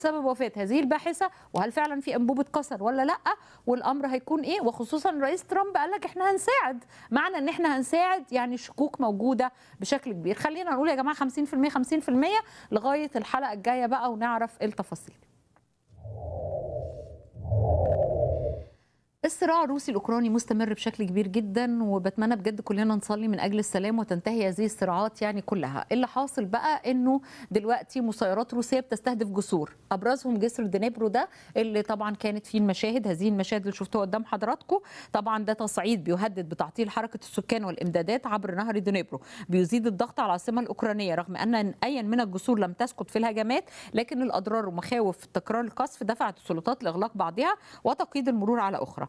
سبب وفاه هذه الباحثه وهل فعلا في انبوبه كسر ولا لا والامر هيكون ايه وخصوصا رئيس ترامب قال لك احنا هنساعد معنى ان احنا هنساعد يعني شكوك موجوده بشكل كبير خلينا نقول يا جماعه 50% 50% لغايه الحلقه الجايه بقى ونعرف التفاصيل الصراع الروسي الاوكراني مستمر بشكل كبير جدا وبتمنى بجد كلنا نصلي من اجل السلام وتنتهي هذه الصراعات يعني كلها اللي حاصل بقى انه دلوقتي مسيرات روسيه بتستهدف جسور ابرزهم جسر دنيبرو ده اللي طبعا كانت فيه المشاهد هذه المشاهد اللي شفتوها قدام حضراتكم طبعا ده تصعيد بيهدد بتعطيل حركه السكان والامدادات عبر نهر دنيبرو بيزيد الضغط على العاصمه الاوكرانيه رغم ان ايا من الجسور لم تسقط في الهجمات لكن الاضرار ومخاوف تكرار القصف دفعت السلطات لاغلاق بعضها وتقييد المرور على اخرى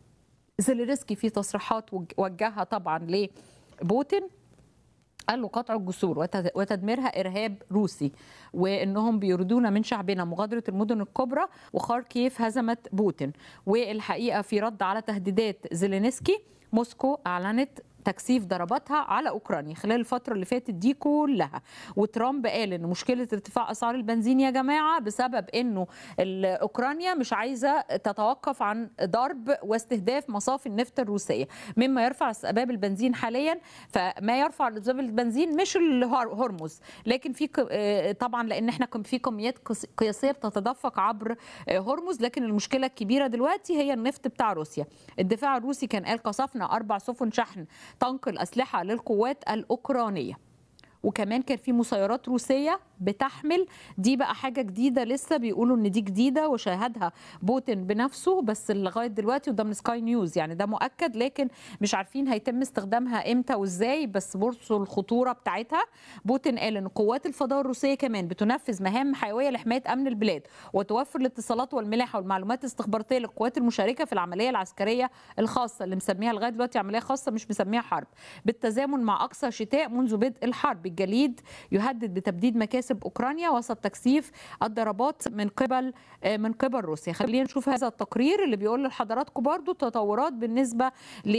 زيلينسكي في تصريحات وجهها طبعا لبوتين قال له قطع الجسور وتدميرها ارهاب روسي وانهم بيريدون من شعبنا مغادره المدن الكبرى وخاركيف هزمت بوتين والحقيقه في رد على تهديدات زيلينسكي موسكو اعلنت تكثيف ضرباتها على اوكرانيا خلال الفتره اللي فاتت دي كلها وترامب قال ان مشكله ارتفاع اسعار البنزين يا جماعه بسبب انه اوكرانيا مش عايزه تتوقف عن ضرب واستهداف مصافي النفط الروسيه مما يرفع اسباب البنزين حاليا فما يرفع اسباب البنزين مش الهرمز لكن في طبعا لان احنا في كميات قياسيه بتتدفق عبر هرمز لكن المشكله الكبيره دلوقتي هي النفط بتاع روسيا الدفاع الروسي كان قال قصفنا اربع سفن شحن تنقل اسلحه للقوات الاوكرانيه وكمان كان في مسيرات روسيه بتحمل دي بقى حاجه جديده لسه بيقولوا ان دي جديده وشاهدها بوتين بنفسه بس لغايه دلوقتي وده من سكاي نيوز يعني ده مؤكد لكن مش عارفين هيتم استخدامها امتى وازاي بس بصوا الخطوره بتاعتها بوتين قال ان قوات الفضاء الروسيه كمان بتنفذ مهام حيويه لحمايه امن البلاد وتوفر الاتصالات والملاحه والمعلومات الاستخباراتيه للقوات المشاركه في العمليه العسكريه الخاصه اللي مسميها لغايه دلوقتي عمليه خاصه مش مسميها حرب بالتزامن مع اقصى شتاء منذ بدء الحرب الجليد يهدد بتبديد مكاسب اوكرانيا وسط تكثيف الضربات من قبل من قبل روسيا خلينا نشوف هذا التقرير اللي بيقول لحضراتكم برضو تطورات بالنسبه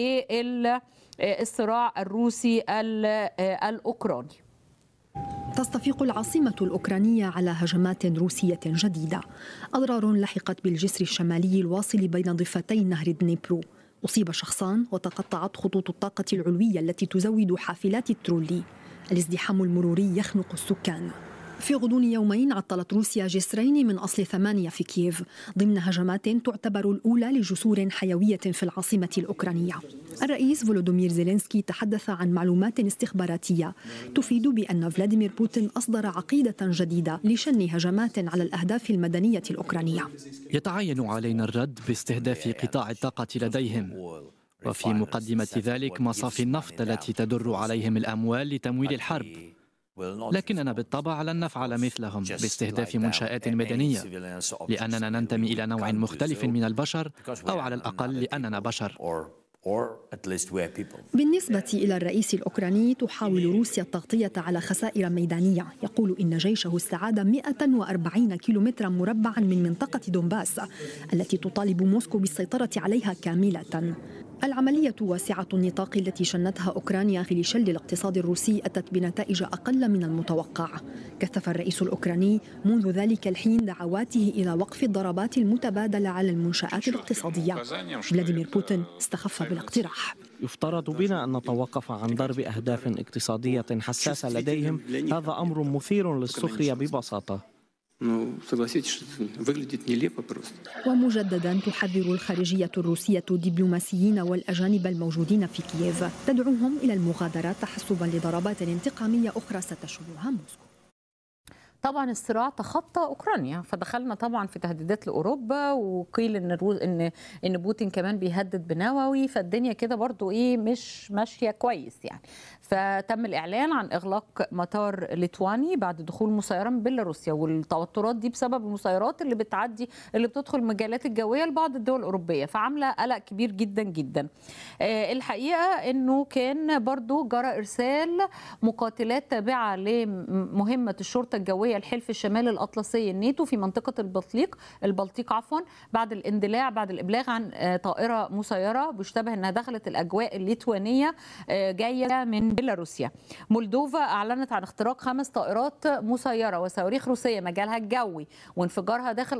للصراع الروسي الاوكراني تصطفيق العاصمة الأوكرانية على هجمات روسية جديدة أضرار لحقت بالجسر الشمالي الواصل بين ضفتي نهر دنيبرو أصيب شخصان وتقطعت خطوط الطاقة العلوية التي تزود حافلات الترولي الازدحام المروري يخنق السكان في غضون يومين عطلت روسيا جسرين من أصل ثمانية في كييف ضمن هجمات تعتبر الأولى لجسور حيوية في العاصمة الأوكرانية الرئيس فولودومير زيلينسكي تحدث عن معلومات استخباراتية تفيد بأن فلاديمير بوتين أصدر عقيدة جديدة لشن هجمات على الأهداف المدنية الأوكرانية يتعين علينا الرد باستهداف قطاع الطاقة لديهم وفي مقدمة ذلك مصافي النفط التي تدر عليهم الأموال لتمويل الحرب لكننا بالطبع لن نفعل مثلهم باستهداف منشآت مدنية لأننا ننتمي إلى نوع مختلف من البشر أو على الأقل لأننا بشر بالنسبة إلى الرئيس الأوكراني تحاول روسيا التغطية على خسائر ميدانية يقول إن جيشه استعاد 140 كيلومترا مربعا من منطقة دونباس التي تطالب موسكو بالسيطرة عليها كاملة العملية واسعة النطاق التي شنتها أوكرانيا لشل الاقتصاد الروسي أتت بنتائج أقل من المتوقع كثف الرئيس الأوكراني منذ ذلك الحين دعواته إلى وقف الضربات المتبادلة على المنشآت الاقتصادية فلاديمير بوتين استخف بالاقتراح يفترض بنا أن نتوقف عن ضرب أهداف اقتصادية حساسة لديهم هذا أمر مثير للسخرية ببساطة ومجددا تحذر الخارجية الروسية الدبلوماسيين والأجانب الموجودين في كييف تدعوهم إلى المغادرة تحسبا لضربات انتقامية أخرى ستشنها موسكو طبعا الصراع تخطى اوكرانيا فدخلنا طبعا في تهديدات لاوروبا وقيل ان الروز ان ان بوتين كمان بيهدد بنووي فالدنيا كده برضو ايه مش ماشيه كويس يعني فتم الاعلان عن اغلاق مطار ليتواني بعد دخول مسيره من بيلاروسيا والتوترات دي بسبب المسيرات اللي بتعدي اللي بتدخل المجالات الجويه لبعض الدول الاوروبيه فعامله قلق كبير جدا جدا آه الحقيقه انه كان برضو جرى ارسال مقاتلات تابعه لمهمه الشرطه الجويه جويه الحلف الشمالي الاطلسي الناتو في منطقه البلطيق البلطيق عفوا بعد الاندلاع بعد الابلاغ عن طائره مسيره بيشتبه انها دخلت الاجواء الليتوانيه جايه من بيلاروسيا مولدوفا اعلنت عن اختراق خمس طائرات مسيره وصواريخ روسيه مجالها الجوي وانفجارها داخل